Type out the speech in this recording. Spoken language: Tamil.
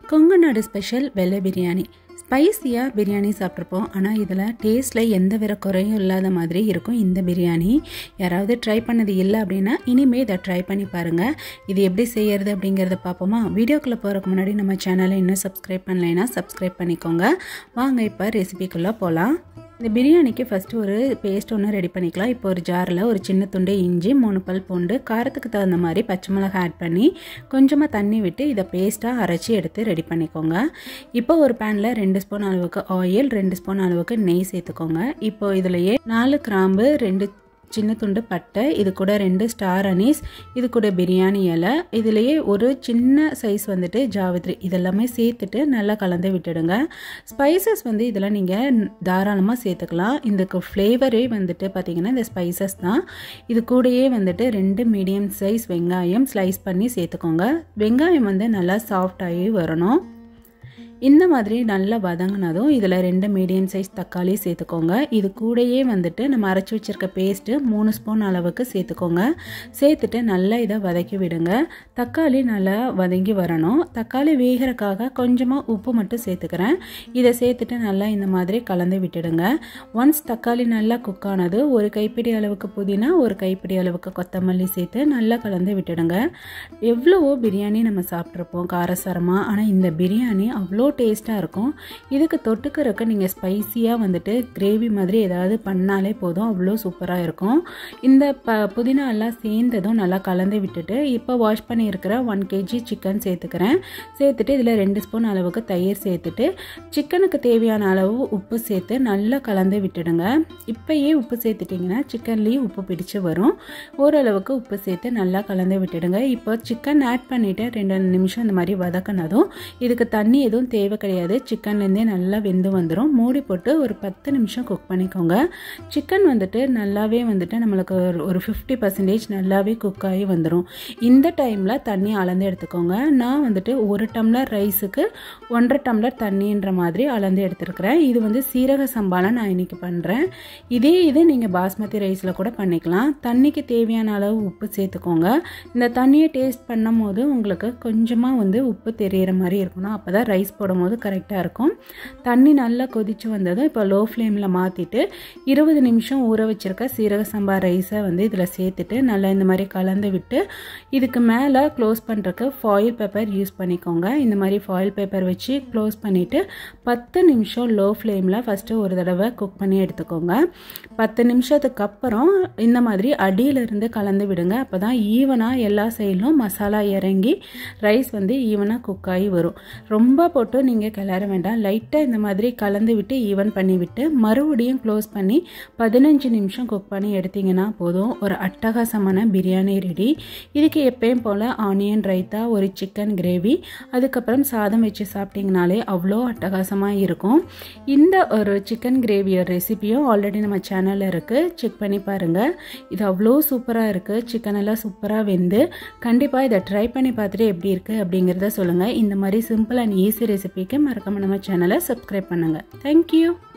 கொங்கு நாடு ஸ்பெஷல் வெள்ளை பிரியாணி ஸ்பைஸியாக பிரியாணி சாப்பிட்ருப்போம் ஆனால் இதில் டேஸ்ட்டில் எந்த வித குறையும் இல்லாத மாதிரி இருக்கும் இந்த பிரியாணி யாராவது ட்ரை பண்ணது இல்லை அப்படின்னா இனிமேல் இதை ட்ரை பண்ணி பாருங்கள் இது எப்படி செய்யறது அப்படிங்கிறத பார்ப்போமா வீடியோக்குள்ளே போகிறதுக்கு முன்னாடி நம்ம சேனலை இன்னும் சப்ஸ்கிரைப் பண்ணலைன்னா சப்ஸ்கிரைப் பண்ணிக்கோங்க வாங்க இப்போ ரெசிபிக்குள்ளே போகலாம் இந்த பிரியாணிக்கு ஃபஸ்ட்டு ஒரு பேஸ்ட் ஒன்று ரெடி பண்ணிக்கலாம் இப்போ ஒரு ஜாரில் ஒரு சின்ன துண்டு இஞ்சி மூணு பல் பூண்டு காரத்துக்கு தகுந்த மாதிரி பச்சை மிளகாய் ஆட் பண்ணி கொஞ்சமாக தண்ணி விட்டு இதை பேஸ்ட்டாக அரைச்சி எடுத்து ரெடி பண்ணிக்கோங்க இப்போ ஒரு பேனில் ரெண்டு ஸ்பூன் அளவுக்கு ஆயில் ரெண்டு ஸ்பூன் அளவுக்கு நெய் சேர்த்துக்கோங்க இப்போ இதுலையே நாலு கிராம்பு ரெண்டு சின்ன துண்டு பட்டை இது கூட ரெண்டு ஸ்டார் அனீஸ் இது கூட பிரியாணி இலை இதுலேயே ஒரு சின்ன சைஸ் வந்துட்டு ஜாவித்ரி இதெல்லாமே சேர்த்துட்டு நல்லா கலந்து விட்டுடுங்க ஸ்பைசஸ் வந்து இதில் நீங்கள் தாராளமாக சேர்த்துக்கலாம் இதுக்கு ஃப்ளேவரே வந்துட்டு பார்த்திங்கன்னா இந்த ஸ்பைசஸ் தான் இது கூடயே வந்துட்டு ரெண்டு மீடியம் சைஸ் வெங்காயம் ஸ்லைஸ் பண்ணி சேர்த்துக்கோங்க வெங்காயம் வந்து நல்லா சாஃப்டாகி வரணும் இந்த மாதிரி நல்லா வதங்கினதும் இதில் ரெண்டு மீடியம் சைஸ் தக்காளி சேர்த்துக்கோங்க இது கூடயே வந்துட்டு நம்ம அரைச்சி வச்சுருக்க பேஸ்ட்டு மூணு ஸ்பூன் அளவுக்கு சேர்த்துக்கோங்க சேர்த்துட்டு நல்லா இதை வதக்கி விடுங்க தக்காளி நல்லா வதங்கி வரணும் தக்காளி வேகிறக்காக கொஞ்சமாக உப்பு மட்டும் சேர்த்துக்கிறேன் இதை சேர்த்துட்டு நல்லா இந்த மாதிரி கலந்து விட்டுடுங்க ஒன்ஸ் தக்காளி நல்லா குக் ஆனது ஒரு கைப்பிடி அளவுக்கு புதினா ஒரு கைப்பிடி அளவுக்கு கொத்தமல்லி சேர்த்து நல்லா கலந்து விட்டுடுங்க எவ்வளவோ பிரியாணி நம்ம சாப்பிட்ருப்போம் காரசாரமாக ஆனால் இந்த பிரியாணி அவ்வளோ டேஸ்ட்டாக இருக்கும் இதுக்கு தொட்டுக்கிறதுக்கு நீங்கள் ஸ்பைஸியாக வந்துட்டு கிரேவி மாதிரி ஏதாவது பண்ணாலே போதும் அவ்வளோ சூப்பராக இருக்கும் இந்த ப புதினா எல்லாம் சேர்ந்ததும் நல்லா கலந்து விட்டுட்டு இப்போ வாஷ் பண்ணியிருக்கிற ஒன் கேஜி சிக்கன் சேர்த்துக்கிறேன் சேர்த்துட்டு இதில் ரெண்டு ஸ்பூன் அளவுக்கு தயிர் சேர்த்துட்டு சிக்கனுக்கு தேவையான அளவு உப்பு சேர்த்து நல்லா கலந்து விட்டுடுங்க இப்போயே உப்பு சேர்த்துட்டிங்கன்னா சிக்கன்லேயும் உப்பு பிடிச்சு வரும் ஓரளவுக்கு உப்பு சேர்த்து நல்லா கலந்து விட்டுடுங்க இப்போ சிக்கன் ஆட் பண்ணிவிட்டு ரெண்டு நிமிஷம் இந்த மாதிரி வதக்கினதும் இதுக்கு தண்ணி எதுவும் தேவை கிடையாது சிக்கன்லேருந்தே நல்லா வெந்து வந்துடும் மூடி போட்டு ஒரு பத்து நிமிஷம் குக் பண்ணிக்கோங்க சிக்கன் வந்துட்டு நல்லாவே வந்துட்டு நம்மளுக்கு ஒரு ஃபிஃப்டி பர்சன்டேஜ் நல்லாவே குக் ஆகி வந்துடும் இந்த டைமில் தண்ணி அளந்து எடுத்துக்கோங்க நான் வந்துட்டு ஒரு டம்ளர் ரைஸுக்கு ஒன்றரை டம்ளர் தண்ணின்ற மாதிரி அளந்து எடுத்துருக்கிறேன் இது வந்து சீரக சம்பாலம் நான் இன்றைக்கி பண்ணுறேன் இதே இது நீங்கள் பாஸ்மதி ரைஸில் கூட பண்ணிக்கலாம் தண்ணிக்கு தேவையான அளவு உப்பு சேர்த்துக்கோங்க இந்த தண்ணியை டேஸ்ட் பண்ணும் போது உங்களுக்கு கொஞ்சமாக வந்து உப்பு தெரியிற மாதிரி இருக்கணும் அப்போ தான் ரைஸ் போடும்போது கரெக்டாக இருக்கும் தண்ணி நல்லா கொதித்து வந்ததும் இப்போ லோ ஃப்ளேமில் மாற்றிட்டு இருபது நிமிஷம் ஊற வச்சுருக்க சீரக சம்பா ரைஸை வந்து இதில் சேர்த்துட்டு நல்லா இந்த மாதிரி கலந்து விட்டு இதுக்கு மேலே க்ளோஸ் பண்ணுறக்கு ஃபாயில் பேப்பர் யூஸ் பண்ணிக்கோங்க இந்த மாதிரி ஃபாயில் பேப்பர் வச்சு க்ளோஸ் பண்ணிவிட்டு பத்து நிமிஷம் லோ ஃப்ளேமில் ஃபஸ்ட்டு ஒரு தடவை குக் பண்ணி எடுத்துக்கோங்க பத்து நிமிஷத்துக்கு அப்புறம் இந்த மாதிரி அடியிலிருந்து கலந்து விடுங்க அப்போ தான் ஈவனாக எல்லா சைட்லும் மசாலா இறங்கி ரைஸ் வந்து ஈவனாக குக் ஆகி வரும் ரொம்ப போட்டு நீங்கள் கிளற வேண்டாம் லைட்டாக இந்த மாதிரி கலந்து விட்டு ஈவன் பண்ணி விட்டு மறுபடியும் க்ளோஸ் பண்ணி பதினஞ்சு நிமிஷம் குக் பண்ணி எடுத்திங்கன்னா போதும் ஒரு அட்டகாசமான பிரியாணி ரெடி இதுக்கு எப்பயும் போல் ஆனியன் ரைத்தா ஒரு சிக்கன் கிரேவி அதுக்கப்புறம் சாதம் வச்சு சாப்பிட்டிங்கனாலே அவ்வளோ அட்டகாசமாக இருக்கும் இந்த ஒரு சிக்கன் கிரேவியோட ரெசிபியும் ஆல்ரெடி நம்ம சேனலில் இருக்குது செக் பண்ணி பாருங்கள் இது அவ்வளோ சூப்பராக இருக்குது சிக்கன் எல்லாம் சூப்பராக வெந்து கண்டிப்பாக இதை ட்ரை பண்ணி பார்த்துட்டு எப்படி இருக்குது அப்படிங்கிறத சொல்லுங்கள் இந்த மாதிரி சிம்பிள் அண்ட் ஈஸி ரெசிபிக்கு மறக்காமல் நம்ம சேனலை சப்ஸ்கிரைப் பண்ணுங்கள் தேங்க்யூ